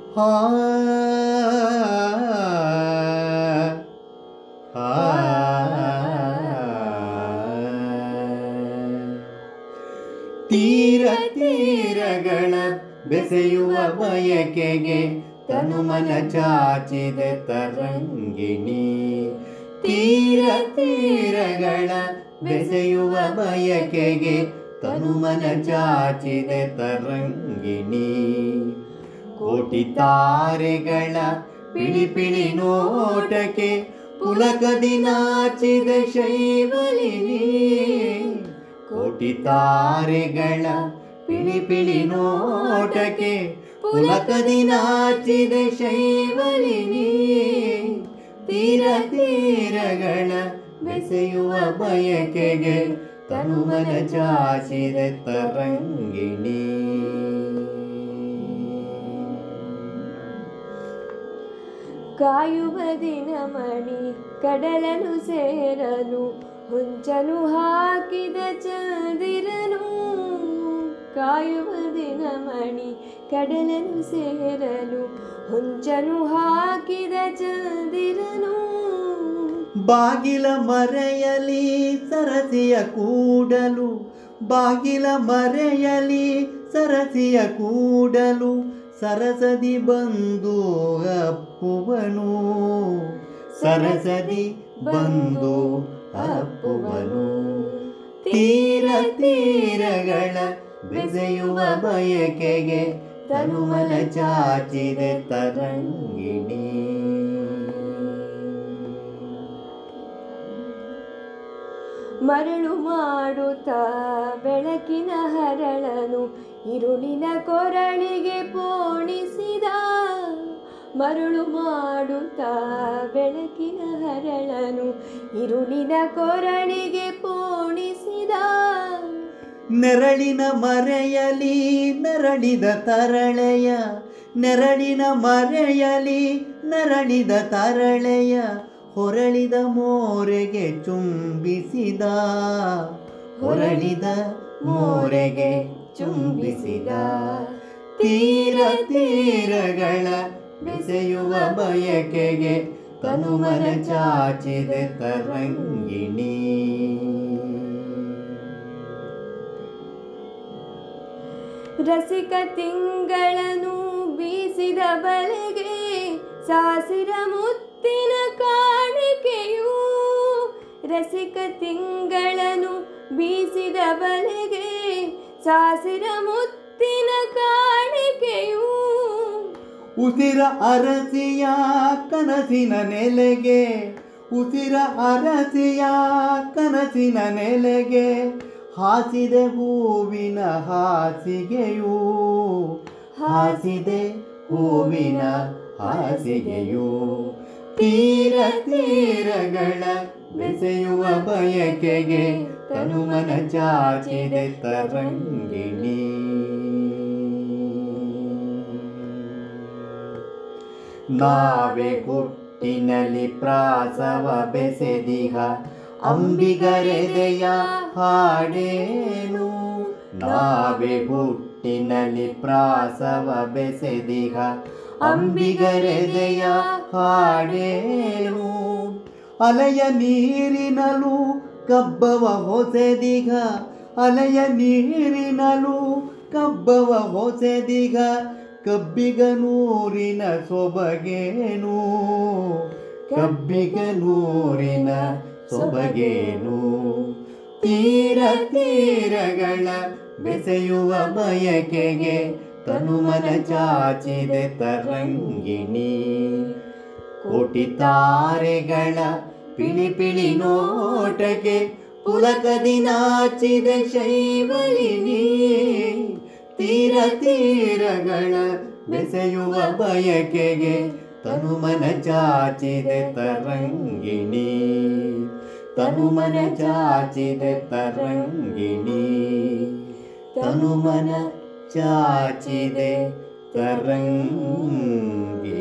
ಹಾ ಹಾ ತೀರ ತೀರಗಳ ಬೆಸೆಯುವ ಬಯಕೆಗೆ ತನು ಮನ ಚಾಚಿದೆ ತರಂಗಿಣಿ ತೀರ ತೀರಗಳ ಬೆಸೆಯುವ ಬಯಕೆಗೆ ತನು ಮನ ಚಾಚಿದೆ ತರಂಗಿಣಿ ಕೋಟಿ ತಾರೆಗಳ ಪಿಳಿ ಪಿಳಿ ನೋಟಕ್ಕೆ ಪುಲಕದಿ ನಾಚಿದೆ ಶೈವಲಿನಿ ಕೋಟಿ ತಾರೆಗಳ ಪಿಳಿ ಪಿಳಿ ನೋಟಕ್ಕೆ ಪುಲಕದಿ ನಾಚಿದೆ ಶೈವಲಿನಿ ತೀರ ತೀರಗಳ ಬೆಸೆಯುವ ಬಯಕೆಗೆ ತನುಮನ ಚಾಚಿದೆ ತರಂಗಿಣಿ ಕಾಯುವ ದಿನ ಮಣಿ ಕಡಲನು ಸೇರಲು ಹೊಂಚಲು ಹಾಕಿದ ಚಂದಿರನು ಕಾಯುವ ದಿನ ಮಣಿ ಕಡಲನು ಸೇರಲು ಹೊಂಚಲು ಹಾಕಿದ ಚಂದಿರನು ಬಾಗಿಲ ಮರೆಯಲಿ ಸರಸಿಯ ಕೂಡಲು ಬಾಗಿಲ ಮರೆಯಲಿ ಸರಸಿಯ ಕೂಡಲು ಸರಸದಿ ಬಂದು ಅಪ್ಪುವನು ಸರಸದಿ ಬಂದು ಅಪ್ಪುವನು ತೀರ ತೀರಗಳ ಬೆಸೆಯುವ ಬಯಕೆಗೆ ತನುಮನ ಚಾಚಿದೆ ತರಂಗಿಣಿ ಮರಳು ಮಾಡುತ್ತಾ ಬೆಳಕಿನ ಹರಳನು ಇರುಳಿನ ಕೊರಳಿಗೆ ಪೋಣಿಸಿದ ಮರಳು ಮಾಡುತ್ತಾ ಬೆಳಕಿನ ಹರಳನು ಇರುಳಿನ ಕೊರಳಿಗೆ ಪೋಣಿಸಿದ ನೆರಳಿನ ಮರೆಯಲಿ ನೆರಳಿದ ತರಳೆಯ ನೆರಳಿನ ಮರೆಯಲಿ ನೆರಳಿದ ತರಳೆಯ ಹೊರಳಿದ ಮೋರೆಗೆ ಚುಂಬಿಸಿದ ಹೊರಳಿದ ಮೋರೆಗೆ ಚುಂಬಿಸಿದ ತೀರ ತೀರಗಳ ಬೆಸೆಯುವ ಬಯಕೆಗೆ ತನುಮನ ಚಾಚಿದೆ ತರಂಗಿಣಿ ರಸಿಕ ತಿಂಗಳನು ಬೀಸಿದ ಬಲೆಗೆ ಸಾಸಿರ ಮುತ್ತಿನ ಕಾಣಿಕೆಯು ರಸಿಕ ತಿಂಗಳನು ಬೀಸಿದ ಬಲೆಗೆ ಸಾಸಿರ ಮುತ್ತಿನ ಕಾಣಿಕೆಯು ಉಸಿರ ಅರಸಿಯ ಕನಸಿನ ನೆಲೆಗೆ ಉಸಿರ ಅರಸಿಯ ಕನಸಿನ ನೆಲೆಗೆ ಹಾಸಿದೆ ಹೂವಿನ ಹಾಸಿಗೆಯು ಹಾಸಿದೆ ಹೂವಿನ ಹಾಸಿಗೆಯು ತೀರ ತೀರಗಳ ಬೆಸೆಯುವ ಬಯಕೆಗೆ ತನುಮನ ಚಾಚಿದೆ ತರಂಗಿಣಿ ನಾವೆ ಹುಟ್ಟಿನಲ್ಲಿ ಪ್ರಾಸವ ಬೆಸೆದಿಹ ಅಂಬಿಗರೆದೆಯ ಹಾಡೇನು ನಾವೆ ಹುಟ್ಟಿನಲ್ಲಿ ಪ್ರಾಸವ ಬೆಸೆದಿಹ ಅಂಬಿಗರೆದೆಯ ಹಾಡೇನು ಅಲೆಯ ನೀರಿನಲು ಕಬ್ಬವ ಹೊಸೆದಿಗ ಅಲೆಯ ನೀರಿನಲು ಕಬ್ಬವ ಹೊಸೆದಿಗ ಕಬ್ಬಿಗ ನೂರಿನ ಸೊಬಗೇನು ಕಬ್ಬಿಗ ನೂರಿನ ಸೊಬಗೇನು ತೀರ ತೀರಗಳ ಬೆಸೆಯುವ ಬಯಕೆಗೆ ತನುಮನ ಚಾಚಿದೆ ತರಂಗಿಣಿ ಕೋಟಿ ತಾರೆಗಳ ಪಿಳಿ ಪಿಳಿ ನೋಟಕ್ಕೆ ಪುಲಕದಿ ನಾಚಿದೆ ಶೈವಲಿನಿ ತೀರ ತೀರಗಳ ಬೆಸೆಯುವ ಬಯಕೆಗೆ ತನುಮನ ಚಾಚಿದೆ ತರಂಗಿಣಿ ತನುಮನ ಚಾಚಿದೆ ತರಂಗಿಣಿ ತನುಮನ ಚಾಚಿದೆ ತರಂಗಿಣಿ